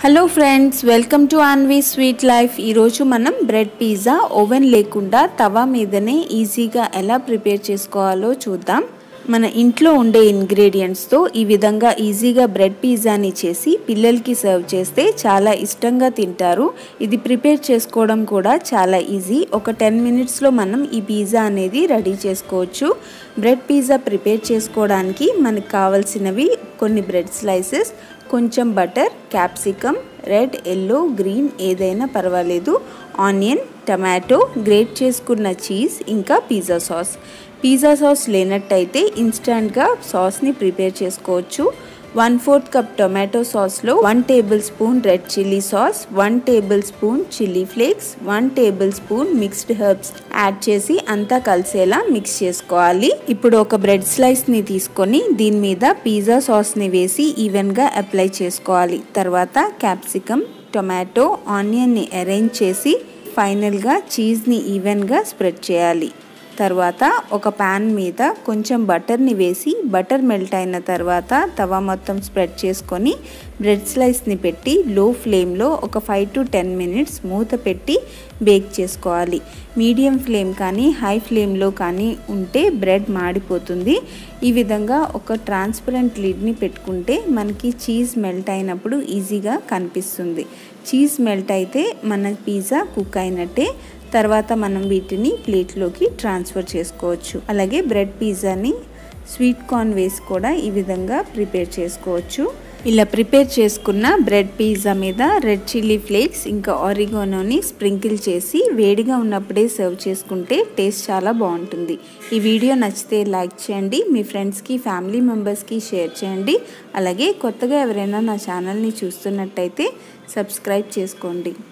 hello friends welcome to Aanvi sweet life ఈరోజు మనం bread pizza oven లేకుండా తవా మీదనే ఈజీగా ఎలా ప్రిపేర్ చేసుకోవాలో చూద్దాం మన ఇంట్లో ఉండే ఇంగ్రీడియంట్స్తో ఈ విధంగా ఈజీగా బ్రెడ్ పిజ్జాని చేసి పిల్లలకి సర్వ్ చేస్తే చాలా ఇష్టంగా తింటారు ఇది ప్రిపేర్ చేసుకోవడం కూడా చాలా ఈజీ ఒక టెన్ మినిట్స్లో మనం ఈ పిజ్జా అనేది రెడీ చేసుకోవచ్చు బ్రెడ్ పిజ్జా ప్రిపేర్ చేసుకోవడానికి మనకు కావాల్సినవి కొన్ని బ్రెడ్ స్లైసెస్ కొంచెం butter capsicum red yellow green ఏదైనా పర్వాలేదు ఆనియన్ టమాటో గ్రేట్ చేసుకున్న చీజ్ ఇంకా పిజ్జా సాస్ పిజ్జా సాస్ లేనట్టయితే ఇన్స్టంట్గా సాస్ని ప్రిపేర్ చేసుకోవచ్చు వన్ ఫోర్త్ కప్ టొమాటో సాస్లో one tablespoon red chilli sauce one tablespoon chilli flakes one tablespoon mixed herbs add చేసి అంతా కలిసేలా మిక్స్ చేసుకోవాలి ఇప్పుడు ఒక బ్రెడ్ స్లైస్ని తీసుకొని దీని మీద పిజ్జా సాస్ని వేసి ఈవెన్గా అప్లై చేసుకోవాలి తర్వాత క్యాప్సికమ్ టొమాటో ఆనియన్ని అరేంజ్ చేసి ఫైనల్గా చీజ్ని ఈవెన్గా స్ప్రెడ్ చేయాలి తర్వాత ఒక ప్యాన్ మీద కొంచెం బటర్ని వేసి బటర్ మెల్ట్ అయిన తర్వాత తవా మొత్తం స్ప్రెడ్ చేసుకొని బ్రెడ్ స్లైస్ని పెట్టి లో ఫ్లేమ్లో ఒక ఫైవ్ టు టెన్ మినిట్స్ మూత పెట్టి బేక్ చేసుకోవాలి మీడియం ఫ్లేమ్ కానీ హై ఫ్లేమ్లో కానీ ఉంటే బ్రెడ్ మాడిపోతుంది ఈ విధంగా ఒక ట్రాన్స్పరెంట్ లిడ్ని పెట్టుకుంటే మనకి చీజ్ మెల్ట్ అయినప్పుడు ఈజీగా కనిపిస్తుంది చీజ్ మెల్ట్ అయితే మన పిజ్జా కుక్ అయినట్టే తర్వాత మనం వీటిని ప్లేట్లోకి ట్రాన్స్ఫర్ చేసుకోవచ్చు అలాగే బ్రెడ్ పిజ్జాని స్వీట్ కార్న్ వేసి కూడా ఈ విధంగా ప్రిపేర్ చేసుకోవచ్చు ఇలా ప్రిపేర్ చేసుకున్న బ్రెడ్ పిజ్జా మీద రెడ్ చిల్లీ ఫ్లేక్స్ ఇంకా ఆరిగోనోని స్ప్రింకిల్ చేసి వేడిగా ఉన్నప్పుడే సర్వ్ చేసుకుంటే టేస్ట్ చాలా బాగుంటుంది ఈ వీడియో నచ్చితే లైక్ చేయండి మీ ఫ్రెండ్స్కి ఫ్యామిలీ మెంబర్స్కి షేర్ చేయండి అలాగే కొత్తగా ఎవరైనా నా ఛానల్ని చూస్తున్నట్టయితే సబ్స్క్రైబ్ చేసుకోండి